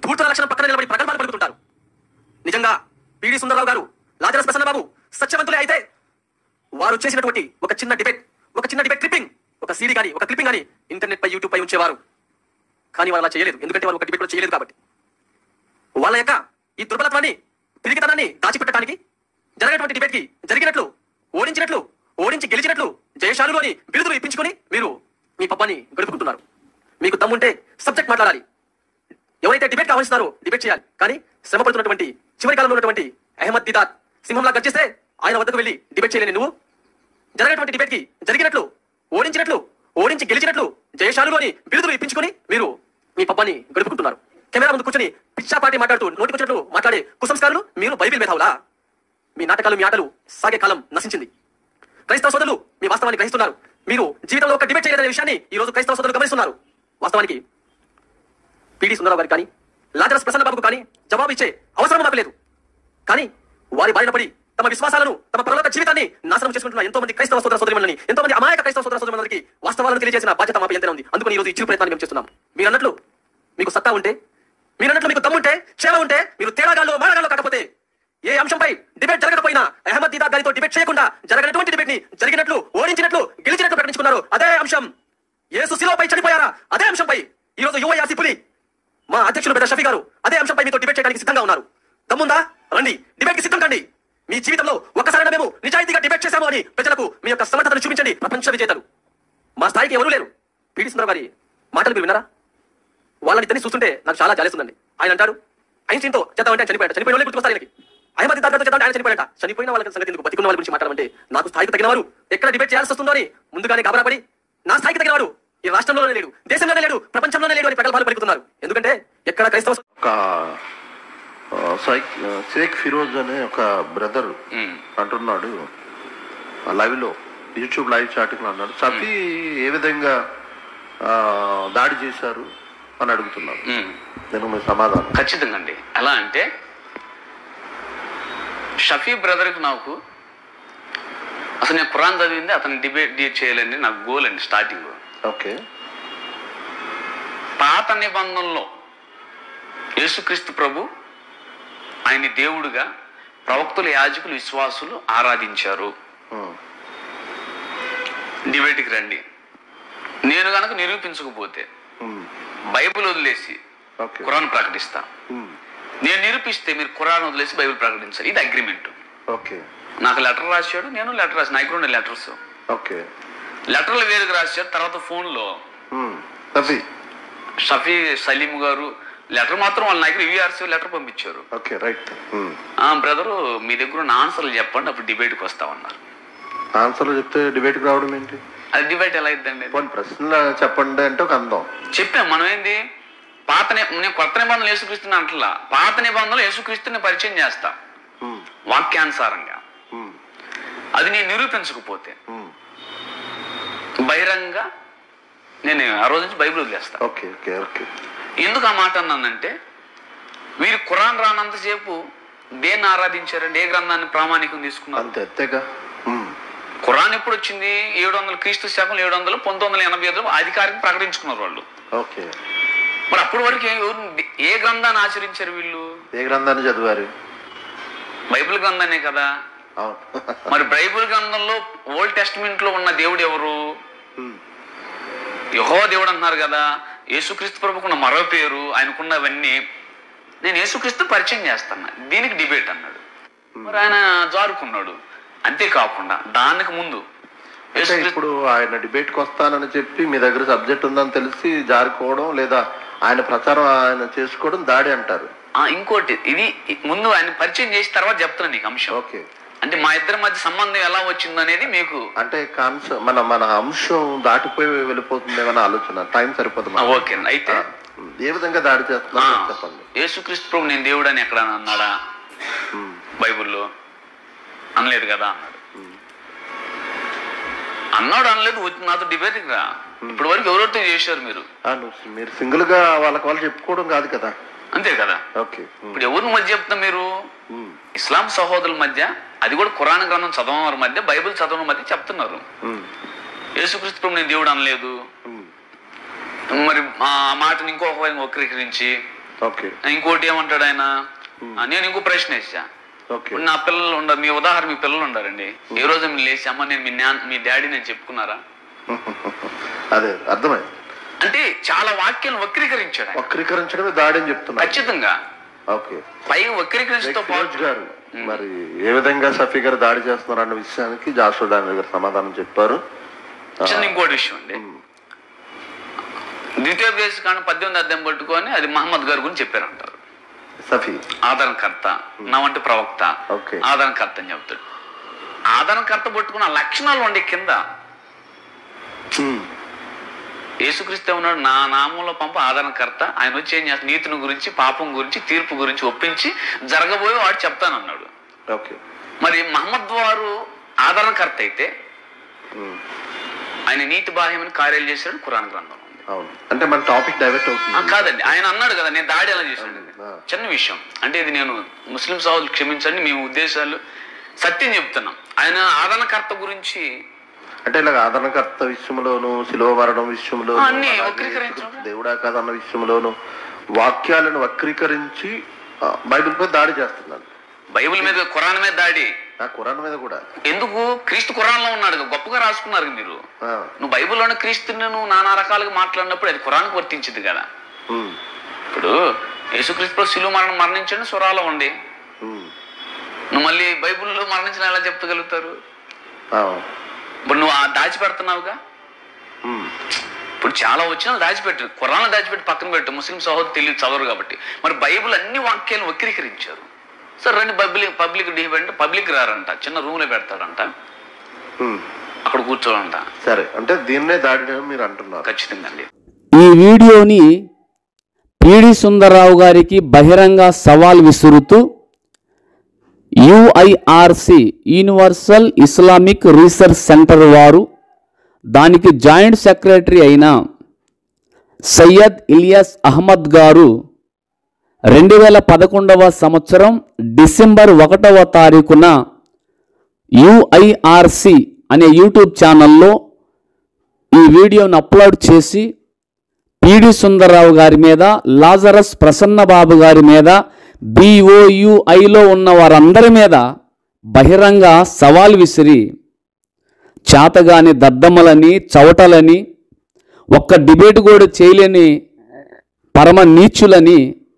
ధూర్తుల లక్షణం పక్కన నిలబడి ప్రగల్భాలు పలుకుతుంటారు నిజంగా పిడి సుందరరావు గారు లాజరస్ ప్రసన్నబాబు సత్యవంతులే అయితే వారు చేసినటువంటి ఒక చిన్న డిబేట్ ఒక చిన్న డిబేట్ క్లిప్పింగ్ ఒక సీడీ కానీ ఒక క్లిప్పింగ్ కానీ ఇంటర్నెట్ పై యూట్యూబ్ పై ఉంచేవారు కానీ వాళ్ళు అలా చేయలేదు ఎందుకంటే వాళ్ళు ఒక డిబేట్ కూడా చేయలేదు కాబట్టి వాళ్ళ యొక్క ఈ దుర్బలత్వాన్ని పిరిగితనాన్ని దాచిపెట్టడానికి జరిగినటువంటి డిబేట్ కి జరిగినట్లు ఓడించినట్లు ఓడించి గెలిచినట్లు జయశాలు అని బిరుదులు ఇప్పించుకొని మీరు మీ పబ్బాన్ని గడుపుకుంటున్నారు మీకు దమ్ముంటే సబ్జెక్ట్ మాట్లాడాలి ఎవరైతే డిబేట్ కావాల్సినారో డిబేట్ చేయాలి కానీ శ్రమ పడుతున్నటువంటి చివరి కాలంలో ఉన్నటువంటి అహ్మద్ దిదాత్ సింహంలా గర్జిస్తే ఆయన వద్దకు వెళ్ళి డిబేట్ చేయలేని నువ్వు జరిగినటువంటి డిబేట్ కి జరిగినట్లు ఓడించినట్లు ఓడించి గెలిచినట్లు జయశాలు అని బిరుదులు ఇప్పించుకొని మీరు మీ పబ్బాన్ని గడుపుకుంటున్నారు కెమెరా ముందు కూర్చొని పిచ్చాపాటి మాట్లాడుతూ నోటికొచ్చినట్లు మాట్లాడే కుసంస్కారులు మీరు బైబిల్ మేధావులా మీ నాటకాలు మీ ఆటలు సాగే కాలం నశించింది క్రైస్తవ సోదరులు మీ వాస్తవాన్ని గ్రహిస్తున్నారు మీరు జీవితంలో ఒక డిబేట్ చేయలేదనే విషయాన్ని ఈ రోజు క్రైస్తవ సోదరులు గమనిస్తున్నారు వాస్తవానికి పిడి సుందరరావు గారికి కానీ లాజరస్ ప్రసన్న బాబుకు కానీ జవాబు ఇచ్చే అవసరం మాకు లేదు కానీ వారి బారిన పడి తమ విశ్వాసాలను తమ పరలోక జీవితాన్ని నాశనం చేసుకుంటున్న ఎంతో మంది క్రైస్తవ సోదర సోదరులని ఎంతో మంది అమాయక క్రైస్తవ సోదర సోదరులందరికీ వాస్తవాలను తెలియజేసిన బాధ్యత మాపై ఎంతనే ఉంది అందుకని ఈ రోజు ఈ చిరు ప్రయత్నాన్ని మేము చేస్తున్నాం మీరు అన్నట్లు మీకు సత్తా ఉంటే మీరు అన్నట్లు మీకు దమ్ముంటే క్షేమ ఉంటే మీరు తేడాగాల్లో మాడగాల్లో కాకపోతే ఏ అంశంపై డిబేట్ జరగకపోయినా అహ్మద్ దీదా గారితో డిబేట్ చేయకుండా జరగనటువంటి డిబేట్ ని జరిగినట్లు ఓడించినట్లు గెలిచినట్లు ప్రకటించుకున్నారు అదే అంశం యేసు శిలోపై చనిపోయారా అదే అంశంపై ఈ రోజు యువ యాసి పులి మా అధ్యక్షులు పెద్ద షఫీ గారు అదే అంశంపై మీతో డిబేట్ చేయడానికి సిద్ధంగా ఉన్నారు దమ్ముందా రండి డిబేట్ కి సిద్ధం కండి మీ జీవితంలో ఒక్కసారైనా మేము నిజాయితీగా డిబేట్ చేశాము అని ప్రజలకు మీ యొక్క సమర్థతను చూపించండి ప్రపంచ విజేతలు మా స్థాయికి ఎవరు లేరు పీడి సుందర గారి మాటలు మీరు విన్నారా వాళ్ళని ఇద్దరిని చూస్తుంటే నాకు చాలా జాలేస్తుందండి ఆయన అంటాడు ఐన్స్టీన్ తో చేద్దామంటే ఆయన చనిపోయాడు చనిపోయిన వాళ్ళే గుర్తుకొస్తారు ఆయనకి అహ్మద్ దాదాపు చేద్దామంటే ఆయన చనిపోయాట చనిపోయిన వాళ్ళ సంగతి ఎందుకు బతికున్న వాళ్ళ గురించి మాట్లాడమంటే నాకు స్థాయికి తగిన వారు ఎక్కడ డిబేట్ చేయాల్సి వస్తుందో అని ముందుగానే కాబరాపడి నా స్థాయికి తగిన వాడు ఈ రాష్ట్రంలోనే లేడు దేశంలోనే లేడు ప్రపంచంలోనే లేడు అని ప్రగల్భాలు పలుకుతున్నారు ఎందుకంటే ఎక్కడ క్రైస్తవ ఒక ఆ, సైక్ షేక్ ఫిరోజ్ అనే ఒక బ్రదర్ ఉమ్. అంటున్నాడు లైవ్ లో యూట్యూబ్ లైవ్ చాటింగ్ అన్నాడు సఫీ ఏ విధంగా ఆ, దాడి చేశారు అని అడుగుతున్నాడు ఉమ్. నేను మీ సమాధానం ఖచ్చితంగా అండి ఎలా అంటే షఫీ బ్రదర్కి నాకు అసలు నేను ఖురాన్ చదివింది అతను డిబేట్ డిబేట్ చేయాలని నాకు గోల్ అండి స్టార్టింగ్ ఓకే పాత నిబంధనలో యేసుక్రీస్తు ప్రభు ఆయన దేవుడుగా ప్రవక్తులు యాజకులు విశ్వాసులు ఆరాధించారు ఉమ్, డిబేట్కి రండి నేను గనక నిరూపించకపోతే ఉమ్, బైబిల్ వదిలేసి ఓకే ఖురాన్ ప్రకటిస్తా ఉమ్, నేను నిరూపిస్తే మీరు ఖురాన్ వదిలేసి బైబిల్ ప్రకటించాలి ఇది అగ్రిమెంట్ ఓకే నాకు లెటర్ రాశాడు నేను లెటర్ రాసి నాకు రెండు లెటర్స్ ఓకే లెటర్లు వేరుగా రాశాడు తర్వాత ఫోన్లో ఉమ్, సఫీ షఫీ సలీం గారు లెటర్ మాత్రం వాళ్ళ నాయకులు యూఆర్సీ లెటర్ పంపించారు ఓకే రైట్ ఉమ్. ఆ బ్రదరు మీ దగ్గర ఉన్న ఆన్సర్లు చెప్పండి అప్పుడు డిబేట్కి వస్తామన్నారు ఆన్సర్లు చెప్తే డిబేట్కి రావడం ఏంటి అది డిబేట్ ఎలా అయిద్దండి పోనీ ప్రశ్నలు చెప్పండి అంటే ఒక అందం చెప్పాం మనం ఏంది పాత ని- నేను కొత్త నిబంధనలు యేసుక్రీస్తుని అంటలా పాత నిబంధనలు యేసుక్రీస్తుని పరిచయం చేస్తా ఉమ్, వాక్యానుసారంగా ఉమ్, అది నేను నిరూపించకపోతే ఉమ్. బహిరంగ నేను ఆ రోజు నుంచి బైబిల్ వదిలేస్తా ఓకే ఓకే ఓకే ఎందుకు ఆ మాట అన్నానంటే వీరు ఖురాన్ రానంతసేపు దేన్ని ఆరాధించారండి ఏ గ్రంథాన్ని ప్రామాణికం తీసుకున్నారు అంతే అంతేగా ఉమ్, ఖురాన్ ఎప్పుడు వచ్చింది ఏడు వందల క్రీస్తు శాఖలు ఏడు వందలు పంతొమ్మిది వందల ఎనభై ఐదులో అధికారిక ప్రకటించుకున్నారు వాళ్ళు ఓకే మరి అప్పటి వరకు ఏ- ఎవరు ఏ గ్రంథాన్ని ఆచరించారు వీళ్ళు ఏ గ్రంథాన్ని చదివారు బైబిల్ గ్రంథానే కదా అవును మరి బైబిల్ గ్రంథంలో ఓల్డ్ టెస్ట్మెంట్ లో ఉన్న దేవుడు ఎవరు ఉమ్, యహో దేవుడు అంటున్నారు కదా యేసుక్రీస్తు ప్రభుకున్న మరో పేరు ఆయనకున్నవన్నీ నేను యేసుక్రీస్తు పరిచయం చేస్తాను దీనికి డిబేట్ అన్నాడు మరి ఆయన జారుకున్నాడు అంతేకాకుండా దానికి ముందు అంటే యేసుక్రీస్తు ఇప్పుడు ఆయన డిబేట్ కి వస్తానని చెప్పి మీ దగ్గర సబ్జెక్ట్ ఉందని తెలిసి జారుకోవడం లేదా ఆయన ప్రచారం ఆయన చేసుకోవడం దాడి అంటారు ఆ, ఇంకోటి ఇది ముందు ఆయన పరిచయం చేసిన తర్వాత చెప్తున్నాను నీకు అంశం ఓకే అంటే మా ఇద్దరి మధ్య సంబంధం ఎలా వచ్చింది అనేది మీకు అంటే కాన్స మన మన అంశం దాటిపోయి వెళ్ళిపోతుందేమన్న ఆలోచన టైం సరిపోతుంది ఆ, మనకి. ఓకే అయితే ఆ, ఏ విధంగా దాడి ఆ, చేస్తున్నారు చెప్పండి యేసుక్రీస్తు ప్రభు నేను దేవుడు అని ఎక్కడ అన్నాడా ఉమ్, బైబిల్లో అనలేదు కదా అన్నాడు అన్నాడు అనలేదు వచ్చి నాతో డిబేట్కి రా ఇప్పటి వరకు ఎవరెవరితో చేశారు మీరు ఆ, నువ్వు మీరు సింగిల్ గా వాళ్ళకి వాళ్ళు చెప్పుకోవడం కాదు కదా అంతే కదా ఓకే ఉమ్, ఇప్పుడు ఎవరి మధ్య చెప్తా మీరు ఉమ్, ఇస్లాం సహోదరుల మధ్య అది కూడా ఖురాన్ గ్రంథం చదవడం వారి మధ్య బైబిల్ చదవడం మధ్య చెప్తున్నారు ఉమ్, యేసుక్రీస్తు ప్రభు నేను దేవుడు అనలేదు ఉమ్, మరి ఆ మాటని ఇంకొక వైపు వక్రీకరించి ఓకే ఇంకోటి ఏమంటాడు ఆయన ఆ, నేను ఇంకో ప్రశ్న వేసా ఓకే ఇప్పుడు నా పిల్లలు ఉండరు మీ ఉదాహరణ మీ పిల్లలు ఉండారండి ఏ రోజు మీరు లేచి అమ్మ నేను మీ నాన్న మీ డాడీ నేను చెప్పుకున్నారా అదే అర్థమైంది అంటే చాలా వాక్యాలను వక్రీకరించాడు ఆయన. వక్రీకరించడమే దాడి అని చెప్తున్నారు ఖచ్చితంగా ఓకే పైగా వక్రీకరించడంతో ఫిరోజ్ పాటు గారు మరి ఏ విధంగా సఫీ గారు దాడి చేస్తున్నారు అన్న విషయానికి జాషువా డానియల్ గారు సమాధానం చెప్పారు ఆ, చిన్న ఇంకోటి విషయం అండి ద్వితీయోపదేశ కాండం పద్దెనిమిది అద్దెం పట్టుకొని అది మహమ్మద్ గారి గురించి చెప్పారంటారు సఫీ ఆదరణకర్త నా వంటి ప్రవక్త ఓకే. ఆదరణకర్త అని చెప్తాడు ఆదరణకర్త పట్టుకున్న లక్షణాలు ఉండే కింద ఉమ్, యేసుక్రీస్తు ఉన్నాడు నా నామంలో పంప ఆదరణకర్త ఆయన వచ్చి ఏం చేస్తాడు నీతిని గురించి పాపం గురించి తీర్పు గురించి ఒప్పించి జరగబోయే వాడు చెప్తానన్నాడు ఓకే మరి మహమ్మద్ వారు ఆదరణకర్త అయితే ఉమ్, ఆయన నీతి బాహ్యమని కార్యాలు చేశాడు ఖురాన్ గ్రంథం ఉంది. అవును అంటే మన టాపిక్ డైవర్ట్ ఆ, అవుతుంది కాదండి ఆయన అన్నాడు కదా నేను దాడి ఎలా చేశాను ఆ. చిన్న విషయం అంటే ఇది నేను ముస్లిం సహోదరులు క్షమించండి మేము ఉద్దేశాలు సత్యం చెప్తున్నాం ఆయన ఆదరణకర్త గురించి అంటే ఇలా ఆదరణకర్త విషయంలోను శిలువ మరణం విషయంలో ఆ, అన్నీ వక్రీకరించడం. దేవుడా కాదన్న విషయంలోను వాక్యాలను వక్రీకరించి ఆ, బైబిల్ పై దాడి చేస్తున్నాను బైబిల్ మీద ఖురాన్ మీద దాడి ఆ ఖురాన్ మీద కూడా ఎందుకు క్రీస్తు ఖురాన్లో ఉన్నాడు కదా, గొప్పగా రాసుకున్నారు కదా మీరు ఆ, నువ్వు బైబిల్లోని క్రీస్తుని నువ్వు నానా రకాలుగా మాట్లాడినప్పుడు అది ఖురాన్కి వర్తించింది కదా ఉమ్, ఇప్పుడు యేసుక్రీస్తు శిలువ మరణం మరణించండి స్వరాలో ఉండి ఉమ్, నువ్వు మళ్ళీ బైబిల్లో మరణించిన ఎలా చెప్పగలుగుతారు ఆ, ఇప్పుడు నువ్వు ఆ దాచిపెడుతున్నావుగా ఉమ్, ఇప్పుడు చాలా వచ్చినా దాచిపెట్టు ఖురాన్ దాచిపెట్టి పక్కన పెట్టు ముస్లిం సహోదరు తెలియదు చదవరు కాబట్టి మరి బైబిల్ అన్ని వాక్యాలను వక్రీకరించారు సరే రండి పబ్లిక్ పబ్లిక్ డిబేట్ పబ్లిక్ రారంట చిన్న రూమ్లో పెడతాడంట ఉమ్. అక్కడ కూర్చోడంట సరే అంటే దీన్నే దాడి మీరు అంటున్నారు ఖచ్చితంగా అండి ఈ వీడియోని పిడి సుందరరావు గారికి బహిరంగ సవాల్ విసురుతూ UIRC universal Islamic research centre వారు దానికి జాయింట్ సెక్రటరీ అయిన సయ్యద్ ఇలియాస్ అహ్మద్ గారు రెండు వేల పదకొండవ సంవత్సరం డిసెంబర్ ఒకటవ తారీఖున యుఐఆర్సి అనే యూట్యూబ్ ఛానల్లో ఈ వీడియోను అప్లోడ్ చేసి పిడి సుందరరావు గారి మీద లాజరస్ ప్రసన్నబాబు గారి మీద బిఓయుఐలో ఉన్న వారందరి మీద బహిరంగ సవాల్ విసిరి చేతగాని దద్దమ్మలని చవటలని ఒక్క డిబేట్ కూడా చేయలేని పరమ నీచులని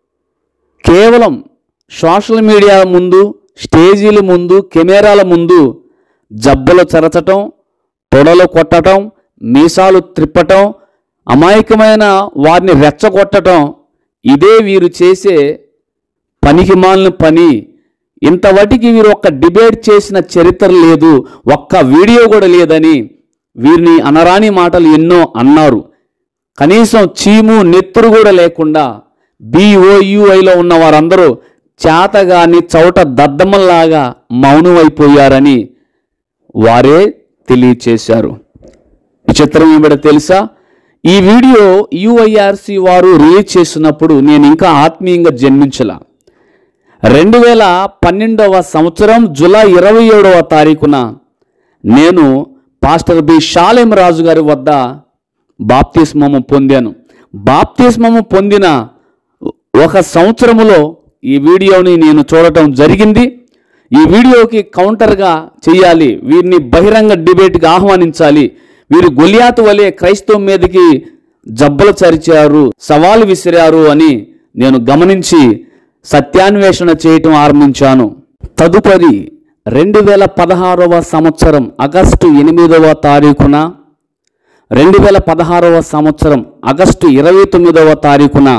కేవలం సోషల్ మీడియా ముందు స్టేజీల ముందు కెమెరాల ముందు జబ్బలు చెరచటం తొడలు కొట్టటం మీసాలు త్రిప్పటం అమాయకమైన వారిని రెచ్చగొట్టటం ఇదే వీరు చేసే పనికిమాలిన పని ఇంతవటికి వీరు ఒక్క డిబేట్ చేసిన చరిత్ర లేదు ఒక్క వీడియో కూడా లేదని వీరిని అనరాని మాటలు ఎన్నో అన్నారు కనీసం చీము నెత్తురు కూడా లేకుండా బిఓయుఐలో ఉన్న వారందరూ చేతగాని చౌట దద్దమ్మల్లాగా మౌనమైపోయారని వారే తెలియచేశారు విచిత్రం ఏమిటో తెలుసా ఈ వీడియో యుఐఆర్సి వారు రిలీజ్ చేసినప్పుడు నేను ఇంకా ఆత్మీయంగా జన్మించలా రెండు వేల పన్నెండవ సంవత్సరం జూలై ఇరవై ఏడవ తారీఖున నేను పాస్టర్ బి షాలేం రాజు గారి వద్ద బాప్తిస్మము పొందాను బాప్తిస్మము పొందిన ఒక సంవత్సరములో ఈ వీడియోని నేను చూడటం జరిగింది ఈ వీడియోకి కౌంటర్గా చేయాలి వీరిని బహిరంగ డిబేట్కి ఆహ్వానించాలి వీరు గొలియాతు వలె క్రైస్తవం మీదకి జబ్బలు చరిచారు సవాలు విసిరారు అని నేను గమనించి సత్యాన్వేషణ చేయటం ఆరంభించాను తదుపరి రెండు వేల పదహారవ సంవత్సరం ఆగస్టు ఎనిమిదవ తారీఖున రెండు వేల పదహారవ సంవత్సరం ఆగస్టు ఇరవై తొమ్మిదవ తారీఖున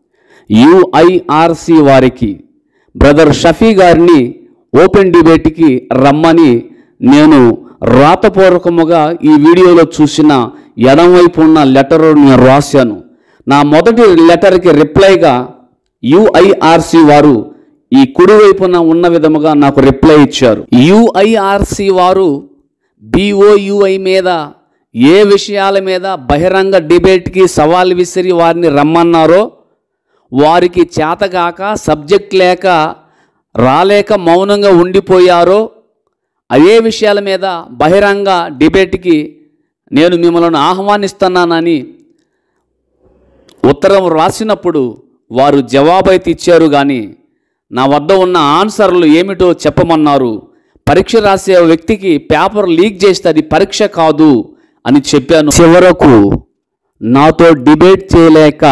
యుఐఆర్సి వారికి బ్రదర్ షఫీ గారిని ఓపెన్ డిబేట్కి రమ్మని నేను రాతపూర్వకముగా ఈ వీడియోలో చూసిన ఎడంవైపు ఉన్న లెటర్ నేను రాశాను నా మొదటి లెటర్కి రిప్లైగా యుఐఆర్సి వారు ఈ కుడివైపున ఉన్న విధముగా నాకు రిప్లై ఇచ్చారు యుఐఆర్సి వారు బిఓయుఐ మీద ఏ విషయాల మీద బహిరంగ డిబేట్కి సవాల్ విసిరి వారిని రమ్మన్నారో వారికి చేతగాక సబ్జెక్ట్ లేక రాలేక మౌనంగా ఉండిపోయారో అదే విషయాల మీద బహిరంగ డిబేట్కి నేను మిమ్మల్ని ఆహ్వానిస్తున్నానని ఉత్తరం రాసినప్పుడు వారు జవాబైతే ఇచ్చారు కానీ నా వద్ద ఉన్న ఆన్సర్లు ఏమిటో చెప్పమన్నారు పరీక్ష రాసే వ్యక్తికి పేపర్ లీక్ చేస్తే అది పరీక్ష కాదు అని చెప్పాను చివరకు నాతో డిబేట్ చేయలేక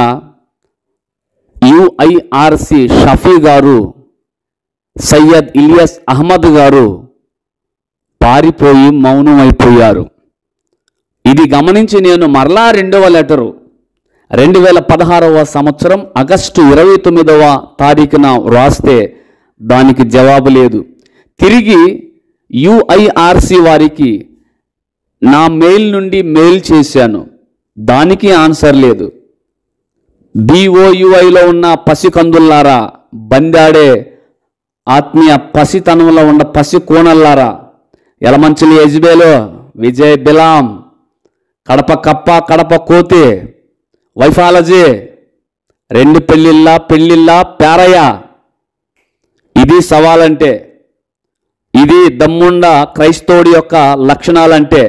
యుఐఆర్సి షఫీ గారు సయ్యద్ ఇలియాస్ అహ్మద్ గారు పారిపోయి మౌనమైపోయారు ఇది గమనించి నేను మరలా రెండవ లెటరు రెండు వేల పదహారవ సంవత్సరం ఆగస్టు ఇరవై తొమ్మిదవ తారీఖున వ్రాస్తే దానికి జవాబు లేదు తిరిగి యుఐఆర్సి వారికి నా మెయిల్ నుండి మెయిల్ చేశాను దానికి ఆన్సర్ లేదు బిఓయుఐలో ఉన్న పసికందుల్లారా బందాడే ఆత్మీయ పసితనంలో ఉన్న పసి కోణల్లారా ఎలమంచిలి ఎజ్బేలో విజయ్ బిలాం కడప కప్ప కడప కోతి వైఫాలజీ రెండు పెళ్ళిళ్ళ పెళ్ళిళ్ళ పేరయ్య ఇది సవాలంటే ఇది దమ్ముండ క్రైస్తవుడి యొక్క లక్షణాలంటే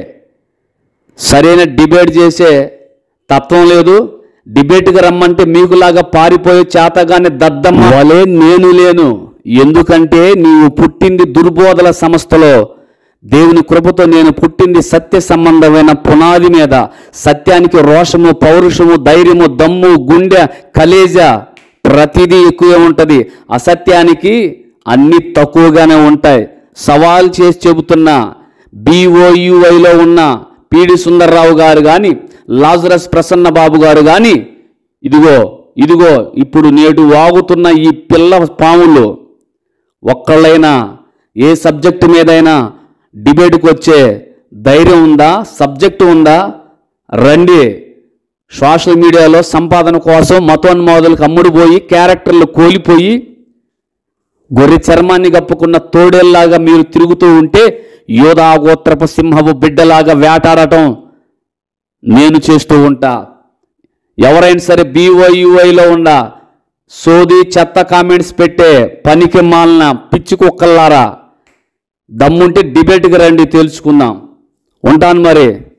సరైన డిబేట్ చేసే తత్వం లేదు డిబేట్కి రమ్మంటే మీకులాగా పారిపోయే చేతగానే దద్దమ్మ వలే నేను లేను ఎందుకంటే నీవు పుట్టింది దుర్బోధల సంస్థలో దేవుని కృపతో నేను పుట్టింది సత్య సంబంధమైన పునాది మీద సత్యానికి రోషము పౌరుషము ధైర్యము దమ్ము గుండె కలేజ ప్రతిదీ ఎక్కువే ఉంటుంది అసత్యానికి అన్ని తక్కువగానే ఉంటాయి సవాల్ చేసి చెబుతున్నా బిఓయుఐలో ఉన్న పిడి సుందర్రావు గారు కానీ లాజరస్ ప్రసన్న బాబు గారు కానీ ఇదిగో ఇదిగో ఇప్పుడు నేడు వాగుతున్న ఈ పిల్ల పాములు ఒక్కళ్ళైనా ఏ సబ్జెక్టు మీదైనా డిబేట్కి వచ్చే ధైర్యం ఉందా సబ్జెక్టు ఉందా రండి సోషల్ మీడియాలో సంపాదన కోసం మతోన్మాదులకు అమ్ముడుపోయి క్యారెక్టర్లు కోల్పోయి గొర్రె చర్మాన్ని కప్పుకున్న తోడేల్లాగా మీరు తిరుగుతూ ఉంటే యోధా గోత్రపు సింహపు బిడ్డలాగా వేటాడటం నేను చేస్తూ ఉంటా ఎవరైనా సరే బీఓయుఐలో ఉండ సోది చెత్త కామెంట్స్ పెట్టే పనికి మాలిన పిచ్చి కుక్కల్లారా దమ్ముంటే డిబేట్కి రండి తెలుసుకుందాం ఉంటాను మరి